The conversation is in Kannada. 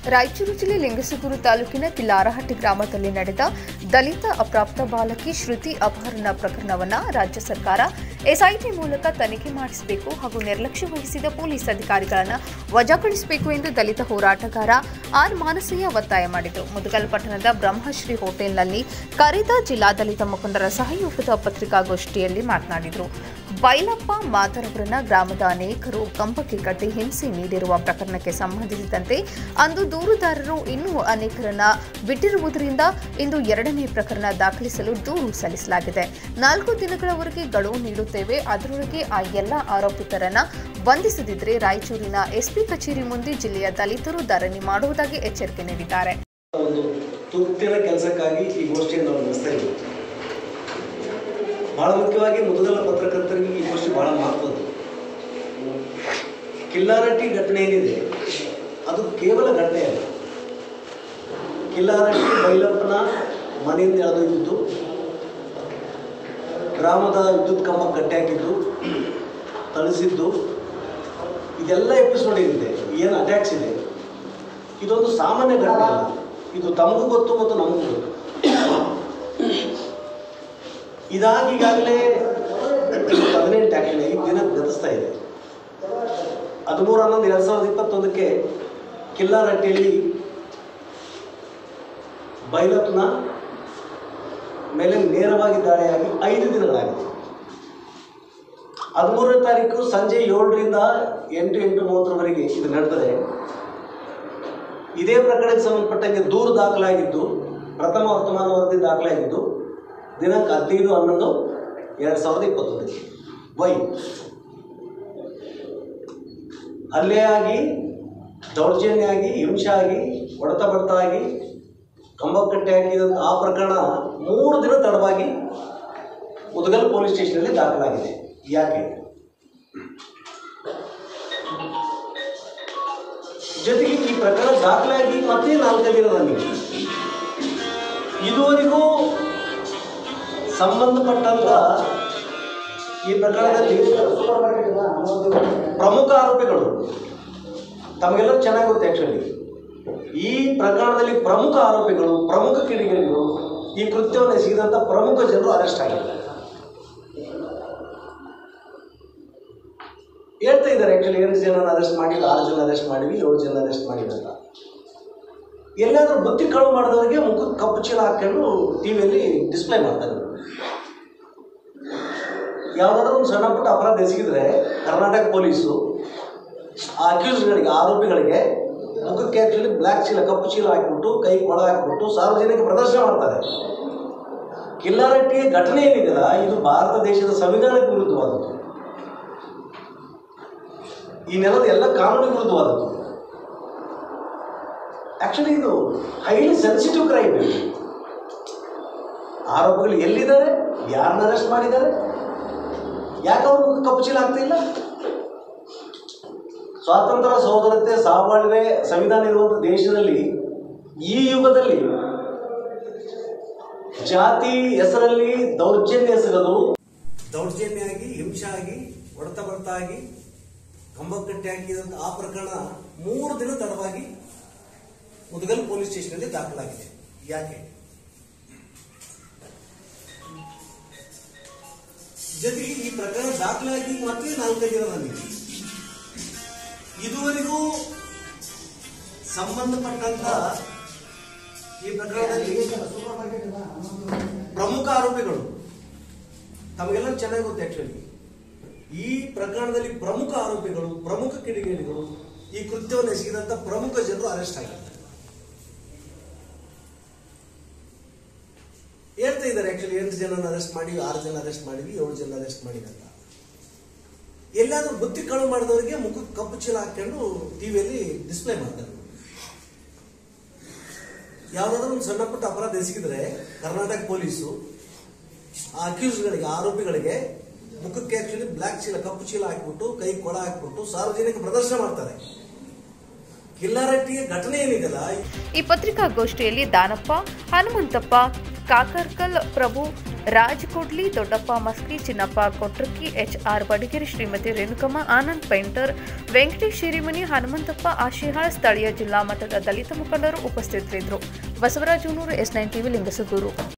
ರಾಯಚೂರು ಜಿಲ್ಲೆ ಲಿಂಗಸಗೂರು ತಾಲೂಕಿನ ಕಿಲ್ಲಾರಹಟ್ಟಿ ಗ್ರಾಮದಲ್ಲಿ ನಡೆದ ದಲಿತ ಅಪ್ರಾಪ್ತ ಬಾಲಕಿ ಶ್ರುತಿ ಅಪಹರಣ ಪ್ರಕರಣವನ್ನು ರಾಜ್ಯ ಸರ್ಕಾರ ಎಸ್ಐಟಿ ಮೂಲಕ ತನಿಖೆ ಮಾಡಿಸಬೇಕು ಹಾಗೂ ನಿರ್ಲಕ್ಷ್ಯ ವಹಿಸಿದ ಪೊಲೀಸ್ ಅಧಿಕಾರಿಗಳನ್ನು ವಜಾಗೊಳಿಸಬೇಕು ಎಂದು ದಲಿತ ಹೋರಾಟಗಾರ ಆರ್ ಮಾನಸಯ್ಯ ಒತ್ತಾಯ ಮಾಡಿದರು ಮುದಗಲ್ ಪಟ್ಟಣದ ಬ್ರಹ್ಮಶ್ರೀ ಹೋಟೆಲ್ನಲ್ಲಿ ಕರೆದ ಜಿಲ್ಲಾ ದಲಿತ ಮುಖಂಡರ ಸಹಯೋಗದ ಪತ್ರಿಕಾಗೋಷ್ಠಿಯಲ್ಲಿ ಮಾತನಾಡಿದರು ಬೈಲಪ್ಪ ಮಾತರವರನ್ನ ಗ್ರಾಮದ ಅನೇಕರು ಕಂಬಕ್ಕೆ ಕಟ್ಟಿ ಹಿಂಸೆ ನೀಡಿರುವ ಪ್ರಕರಣಕ್ಕೆ ಸಂಬಂಧಿಸಿದಂತೆ ಅಂದು ದೂರುದಾರರು ಇನ್ನೂ ಅನೇಕರನ್ನ ಬಿಟ್ಟಿರುವುದರಿಂದ ಇಂದು ಎರಡನೇ ಪ್ರಕರಣ ದಾಖಲಿಸಲು ದೂರು ಸಲ್ಲಿಸಲಾಗಿದೆ ನಾಲ್ಕು ದಿನಗಳವರೆಗೆ ಗಡುವು ನೀಡುತ್ತೇವೆ ಅದರೊಳಗೆ ಆ ಎಲ್ಲ ಆರೋಪಿತರನ್ನ ಬಂಧಿಸದಿದ್ದರೆ ರಾಯಚೂರಿನ ಎಸ್ಪಿ ಕಚೇರಿ ಮುಂದೆ ಜಿಲ್ಲೆಯ ದಲಿತರು ಧರಣಿ ಮಾಡುವುದಾಗಿ ಎಚ್ಚರಿಕೆ ನೀಡಿದ್ದಾರೆ ಒಂದು ತುರ್ತಿನ ಕೆಲಸಕ್ಕಾಗಿ ಈ ಗೋಷ್ಠಿಯನ್ನು ನಾವು ನಡೆಸ್ತಾ ಇದ್ದೀವಿ ಬಹಳ ಮುಖ್ಯವಾಗಿ ಮುದುಗಲ ಪತ್ರಕರ್ತರಿಗೆ ಈ ಗೋಷ್ಠಿ ಬಹಳ ಮಹತ್ವದ್ದು ಕಿಲ್ಲಾರಟ್ಟಿ ಘಟನೆ ಏನಿದೆ ಅದು ಕೇವಲ ಘಟನೆ ಅಲ್ಲ ಕಿಲ್ಲಾರಟ್ಟಿ ಬೈಲಪ್ಪನ ಮನೆಯಿಂದ ಎಳೆದೊಯ್ದಿದ್ದು ಗ್ರಾಮದ ವಿದ್ಯುತ್ ಕಂಬ ಕಟ್ಟಿ ಹಾಕಿದ್ದು ಥಳಿಸಿದ್ದು ಇದೆಲ್ಲ ಎಪಿಸೋಡ್ ಏನಿದೆ ಏನು ಅಟ್ಯಾಕ್ಸ್ ಇದೆ ಇದೊಂದು ಸಾಮಾನ್ಯ ಘಟನೆ ಅಲ್ಲ ಇದು ತಮಗೂ ಗೊತ್ತು ಮತ್ತು ನಮಗೂ ಗೊತ್ತು ಇದಾಗಿ ಈಗಾಗಲೇ ಹದಿನೆಂಟು ಆ್ಯಕ್ಚುಲಿ ಐದು ದಿನ ಗತಿಸ್ತಾ ಇದೆ ಹದಿಮೂರು ಹನ್ನೊಂದು ಎರಡು ಸಾವಿರದ ಇಪ್ಪತ್ತೊಂದಕ್ಕೆ ಕಿಲ್ಲಾರಟ್ಟಿಯಲ್ಲಿ ಬೈಲಪ್ನ ಮೇಲೆ ನೇರವಾಗಿ ದಾಳಿಯಾಗಿ ಐದು ದಿನಗಳಾಗಿದೆ ಹದಿಮೂರನೇ ತಾರೀಕು ಸಂಜೆ ಏಳರಿಂದ ಎಂಟು ಎಂಟು ಮೂವತ್ತರವರೆಗೆ ಇದು ನಡೆದರೆ ಇದೇ ಪ್ರಕರಣಕ್ಕೆ ಸಂಬಂಧಪಟ್ಟಂಗೆ ದೂರು ದಾಖಲಾಗಿದ್ದು ಪ್ರಥಮ ವರ್ತಮಾನ ವರದಿ ದಾಖಲಾಗಿದ್ದು ದಿನಾಂಕ ಹದಿನೈದು ಹನ್ನೊಂದು ಎರಡು ಸಾವಿರದ ಇಪ್ಪತ್ತೊಂದಕ್ಕೆ ವೈ ಹಲ್ಲೆ ಆಗಿ ದೌರ್ಜನ್ಯ ಆಗಿ ಹಿಂಸೆ ಆಗಿ ಹೊಡೆತ ಬಡ್ತ ಆಗಿ ಕಂಬಕಟ್ಟೆ ಹಾಕಿದಂಥ ಆ ಪ್ರಕರಣ ಮೂರು ದಿನ ತಡವಾಗಿ ಮುದಗಲ್ ಪೊಲೀಸ್ ಸ್ಟೇಷನಲ್ಲಿ ದಾಖಲಾಗಿದೆ ಯಾಕೆ ಜೊತೆಗೆ ಈ ಪ್ರಕರಣ ದಾಖಲಾಗಿ ಮತ್ತೆ ನಾಲ್ಕು ದಿನ ನನಗೆ ಇದುವರೆಗೂ ಸಂಬಂಧಪಟ್ಟಂತ ಈ ಪ್ರಕರಣದಲ್ಲಿ ಪ್ರಮುಖ ಆರೋಪಿಗಳು ತಮಗೆಲ್ಲ ಚೆನ್ನಾಗಿ ಗೊತ್ತು ಆ್ಯಕ್ಚುಲಿ ಈ ಪ್ರಕರಣದಲ್ಲಿ ಪ್ರಮುಖ ಆರೋಪಿಗಳು ಪ್ರಮುಖ ಕಿಡಿಗೇಡಿಗಳು ಈ ಕೃತ್ಯವನ್ನು ಎಸಗಿದಂಥ ಪ್ರಮುಖ ಜನರು ಅರೆಸ್ಟ್ ಆಗಿದ್ದಾರೆ ಹೇಳ್ತಾ ಇದ್ದಾರೆ ಆ್ಯಕ್ಚುಲಿ ಎಂಟು ಜನ ಅರೆಸ್ಟ್ ಮಾಡಿ ಆರು ಜನ ಅರೆಸ್ಟ್ ಮಾಡಿವಿ ಏಳು ಜನ ಅರೆಸ್ಟ್ ಮಾಡಿವಿ ಅಂತ ಎಲ್ಲಾದರೂ ಬುತ್ತಿ ಕಳು ಮಾಡಿದವರಿಗೆ ಮುಖಕ್ಕೆ ಕಪ್ಪು ಚೀಲ ಹಾಕೊಂಡು ಟಿ ವಿಯಲ್ಲಿ ಡಿಸ್ಪ್ಲೇ ಮಾಡ್ತಾರೆ ಯಾವುದಾದ್ರೂ ಒಂದು ಸಣ್ಣ ಪುಟ್ಟ ಅಪರಾಧ ಎಸಗಿದ್ರೆ ಕರ್ನಾಟಕ ಪೊಲೀಸು ಆ ಅಕ್ಯೂಸ್ಗಳಿಗೆ ಆರೋಪಿಗಳಿಗೆ ಮುಖಕ್ಕೆ ಆ್ಯಕ್ಚುಲಿ ಬ್ಲ್ಯಾಕ್ ಚೀಲ ಕಪ್ಪು ಚೀಲ ಹಾಕ್ಬಿಟ್ಟು ಕೈ ಕೊಳ ಹಾಕ್ಬಿಟ್ಟು ಸಾರ್ವಜನಿಕ ಪ್ರದರ್ಶನ ಮಾಡ್ತಾರೆ ಕಿಲ್ಲಾರಟ್ಟಿಯ ಘಟನೆ ಏನಿದೆಯಲ್ಲ ಇದು ಭಾರತ ದೇಶದ ಸಂವಿಧಾನಕ್ಕೆ ವಿರುದ್ಧವಾದದ್ದು ಈ ನೆಲದ ಎಲ್ಲ ಕಾನೂನಿಗೆ ವಿರುದ್ಧವಾದದ್ದು ಆ್ಯಕ್ಚುಲಿ ಇದು ಹೈಲಿ ಸೆನ್ಸಿಟಿವ್ ಕ್ರೈಮ್ ಆರೋಪಿಗಳು ಎಲ್ಲಿದ್ದಾರೆ ಯಾರನ್ನ ಅರೆಸ್ಟ್ ಮಾಡಿದ್ದಾರೆ ಯಾಕೆ ಅವ್ರ ಮುಖ ಕಪ್ಪು ಚೀಲ ಆಗ್ತಾ ಇಲ್ಲ ಸ್ವಾತಂತ್ರ್ಯ ಸಹೋದರತೆ ಸಹಬಾಳ್ವೆ ಸಂವಿಧಾನ ಇರುವಂಥ ದೇಶದಲ್ಲಿ ಈ ಯುಗದಲ್ಲಿ ಜಾತಿ ಹೆಸರಲ್ಲಿ ದೌರ್ಜನ್ಯ ಎಸಗದು ದೌರ್ಜನ್ಯ ಆಗಿ ಹಿಂಸೆ ಆಗಿ ಹೊಡೆತ ಬಡ್ತ ಆಗಿ ಕಂಬಕಟ್ಟೆ ಹಾಕಿದಂಥ ಆ ಪ್ರಕರಣ ಮೂರು ದಿನ ತಡವಾಗಿ ಮುದಗಲ್ ಪೊಲೀಸ್ ಸ್ಟೇಷನಲ್ಲಿ ದಾಖಲಾಗಿದೆ ಯಾಕೆ ಜೊತೆಗೆ ಈ ಪ್ರಕರಣ ದಾಖಲಾಗಿ ಮತ್ತೆ ನಾಲ್ಕೈದು ದಿನ ಬಂದಿದೆ ಇದುವರೆಗೂ ಸಂಬಂಧಪಟ್ಟಂತ ಈ ಪ್ರಕರಣದಲ್ಲಿ ಪ್ರಮುಖ ಆರೋಪಿಗಳು ತಮಗೆಲ್ಲ ಚೆನ್ನಾಗಿ ಗೊತ್ತು ಆಕ್ಚುಲಿ ಈ ಪ್ರಕರಣದಲ್ಲಿ ಪ್ರಮುಖ ಆರೋಪಿಗಳು ಪ್ರಮುಖ ಕಿಡಿಗೇಡಿಗಳು ಈ ಕೃತ್ಯವನ್ನು ಎಸಗಿದಂತ ಪ್ರಮುಖ ಜನರು ಅರೆಸ್ಟ್ ಆಗಿದ್ದಾರೆ ಹೇಳ್ತಾ ಇದ್ದಾರೆ ಆಕ್ಚುಲಿ ಎಂಟು ಜನ ಅರೆಸ್ಟ್ ಮಾಡಿವಿ ಆರು ಜನ ಅರೆಸ್ಟ್ ಮಾಡಿವಿ ಏಳು ಜನ ಅರೆಸ್ಟ್ ಮಾಡಿವಿ ಅಂತ ಎಲ್ಲಾದ್ರೂ ಬುತ್ತಿ ಕಳು ಮಾಡಿದವರಿಗೆ ಮುಖಕ್ಕೆ ಕಪ್ಪು ಚೀಲ ಹಾಕೊಂಡು ಟಿವಿಯಲ್ಲಿ ಡಿಸ್ಪ್ಲೇ ಮಾಡ್ತಾರೆ ಯಾವುದಾದ್ರೂ ಒಂದು ಸಣ್ಣ ಪುಟ್ಟ ಅಪರಾಧ ಎಸಗಿದ್ರೆ ಕರ್ನಾಟಕ ಪೊಲೀಸು ಆ ಅಕ್ಯೂಸ್ಗಳಿಗೆ ಆರೋಪಿಗಳಿಗೆ ಮುಖಕ್ಕೆ ಆಕ್ಚುಲಿ ಬ್ಲ್ಯಾಕ್ ಚೀಲ ಕಪ್ಪು ಚೀಲ ಹಾಕ್ಬಿಟ್ಟು ಕೈ ಕೊಳ ಹಾಕ್ಬಿಟ್ಟು ಸಾರ್ವಜನಿಕ ಪ್ರದರ್ಶನ ಮಾಡ್ತಾರೆ ಕಿಲ್ಲಾರಟ್ಟಿಯ ಘಟನೆ ಏನಿದೆಯಲ್ಲ ಈ ಪತ್ರಿಕಾಗೋಷ್ಠಿಯಲ್ಲಿ ದಾನಪ್ಪ ಹನುಮಂತಪ್ಪ ಕಾಕರ್ಕಲ್ ಪ್ರಭು Raj Kodli Doddappa Maski Chinnappa Kotrakki H R Badageri Shrimati Renukamma Anand painter Venkatesh Shirimani Hanumanthappa Ashihal ಸ್ಥಳೀಯ ಜಿಲ್ಲಾ ಮಟ್ಟದ ದಲಿತ ಮುಖಂಡರು ಉಪಸ್ಥಿತರಿದ್ದರು Basavaraj S nine TV Lingasugur